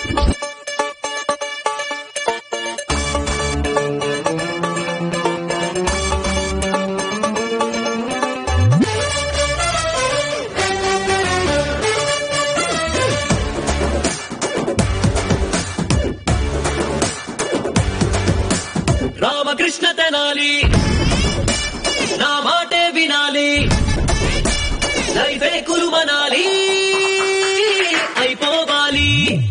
రామకృష్ణ తెనాలి నా మాటే వినాలి లైఫే కురుమనాలి అయిపోవాలి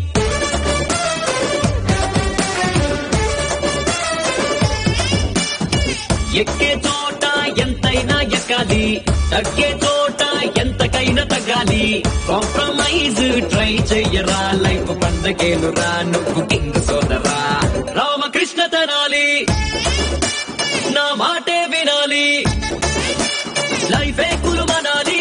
ఎక్కే చోట ఎంతైనా ఎక్కాలి తగ్గే చోట ఎంతకైనా తగ్గాలి కాంప్రమైజ్ ట్రై చెయ్యరా లైఫ్ పండగేనురా నువ్వు కింగ్ సోదరా రామకృష్ణ తనాలి నా మాటే వినాలి లైఫే కురుమనాలి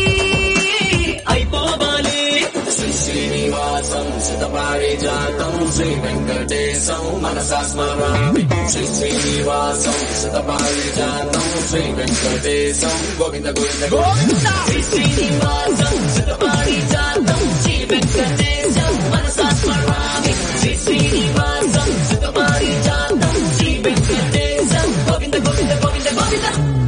అయిపోవాలి శ్రీ శ్రీనివాసం శతపారిజాతం శ్రీ వెంకటేశం మనసా స్మరామి శ్రీ శ్రీనివాసం శతపారిజాతం శ్రీ వెంకటేశం గోవింద గోవింద గోవింద శ్రీ శ్రీనివాసం సుతపారిజాతం శ్రీ వెంకటేశం మనసా స్మరామి శ్రీ శ్రీనివాసం సుతపారిజాతం శ్రీ వెంకటేశం గోవింద గోవింద గోవింద గోవింద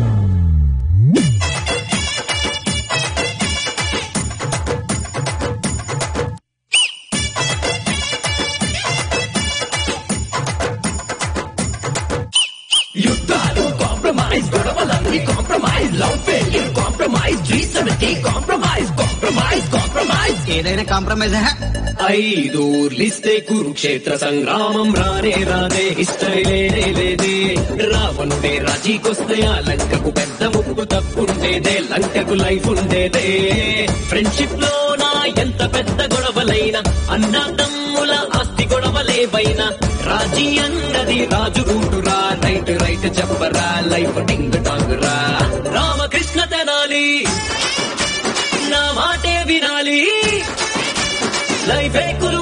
యుద్ధాలు కాంప్రమైజ్ గొడవలన్నీ compromise love failure compromise G seventy compromise compromise compromise ఏదైనా కాంప్రమైజ్ ఐదూర్లిస్తే కురుక్షేత్ర సంగ్రామం రానే రాదే హిస్టరీ లేనే లేదే రావణుడే రాజీకొస్తే ఆ లంకకు పెద్ద ముప్పు తప్పుండేదే లంకకు లైఫ్ ఉండేదే ఫ్రెండ్షిప్ లో నా ఎంత పెద్ద గొడవలైనా అన్న తమ్ముల ఆస్తి గొడవలేవైనా రాజీ అన్నది రాజు రూటురా రైట్ రైట్ చెప్పరా లైఫ్ టింగ్ టాంగ్ రా రామకృష్ణ తెనాలి నా మాటే వినాలి లైఫే కురు